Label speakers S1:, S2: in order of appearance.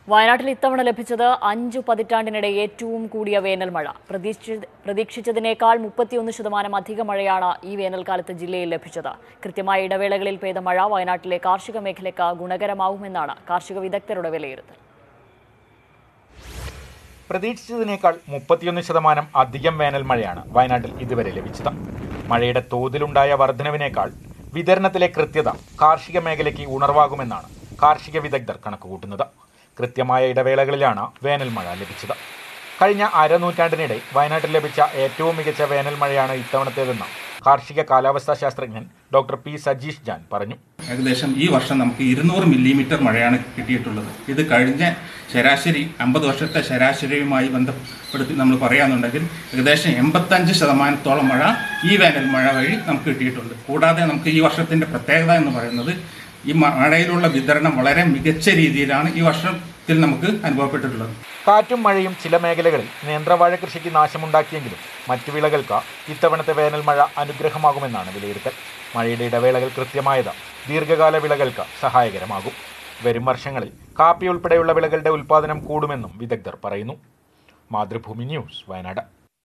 S1: വയനാട്ടിൽ ഇത്തവണ ലഭിച്ചത് അഞ്ചു പതിറ്റാണ്ടിനിടെ ഏറ്റവും കൂടിയ വേനൽ മഴ പ്രതീക്ഷിച്ച പ്രതീക്ഷിച്ചതിനേക്കാൾ മുപ്പത്തിയൊന്ന് ശതമാനം അധിക മഴയാണ് ഈ വേനൽക്കാലത്ത് ജില്ലയിൽ ലഭിച്ചത് കൃത്യമായ ഇടവേളകളിൽ പെയ്ത മഴ വയനാട്ടിലെ കാർഷിക മേഖലയ്ക്ക് ഗുണകരമാവുമെന്നാണ് കാർഷിക വിദഗ്ധരുടെ വിലയിരുത്തൽ
S2: പ്രതീക്ഷിച്ചതിനേക്കാൾ മുപ്പത്തിയൊന്ന് ശതമാനം അധികം വേനൽ മഴയാണ് വയനാട്ടിൽ ഇതുവരെ ലഭിച്ചത് മഴയുടെ തോതിലുണ്ടായ വർധനവിനേക്കാൾ വിതരണത്തിലെ കൃത്യത കാർഷിക മേഖലയ്ക്ക് ഉണർവാകുമെന്നാണ് കാർഷിക വിദഗ്ധർ കണക്കുകൂട്ടുന്നത് കൃത്യമായ ഇടവേളകളിലാണ് വേനൽ മഴ ലഭിച്ചത് കഴിഞ്ഞ അരനൂറ്റാണ്ടിനിടെ വയനാട്ടിൽ ലഭിച്ച ഏറ്റവും മികച്ച വേനൽ മഴയാണ് ഇത്തവണത്തേതെന്ന് കാർഷിക കാലാവസ്ഥാ ശാസ്ത്രജ്ഞൻ ഡോക്ടർ പി സജീഷ് ജാൻ പറഞ്ഞു
S3: ഏകദേശം ഈ വർഷം നമുക്ക് ഇരുന്നൂറ് മില്ലിമീറ്റർ മഴയാണ് കിട്ടിയിട്ടുള്ളത് ഇത് കഴിഞ്ഞ ശരാശരി അമ്പത് വർഷത്തെ ശരാശരിയുമായി ബന്ധപ്പെടുത്തി നമ്മൾ പറയാന്നുണ്ടെങ്കിൽ ഏകദേശം എൺപത്തഞ്ച് ശതമാനത്തോളം മഴ ഈ വേനൽ മഴ വഴി നമുക്ക് കിട്ടിയിട്ടുണ്ട് കൂടാതെ നമുക്ക് ഈ വർഷത്തിന്റെ പ്രത്യേകത എന്ന് പറയുന്നത് ഈ മഴയിലുള്ള വിതരണം വളരെ മികച്ച രീതിയിലാണ് ഈ വർഷത്തിൽ നമുക്ക് അനുഭവപ്പെട്ടിട്ടുള്ളത്
S2: കാറ്റും മഴയും ചില മേഖലകളിൽ നേന്ത്രവാഴ കൃഷിക്ക് നാശമുണ്ടാക്കിയെങ്കിലും മറ്റു വിളകൾക്ക് ഇത്തവണത്തെ വേനൽ മഴ അനുഗ്രഹമാകുമെന്നാണ് വിലയിരുത്തൽ മഴയുടെ ഇടവേളകൾ കൃത്യമായത് ദീർഘകാല വിളകൾക്ക് സഹായകരമാകും വരും വർഷങ്ങളിൽ കാപ്പി ഉൾപ്പെടെയുള്ള വിളകളുടെ ഉൽപ്പാദനം കൂടുമെന്നും വിദഗ്ധർ പറയുന്നു മാതൃഭൂമി ന്യൂസ് വയനാട്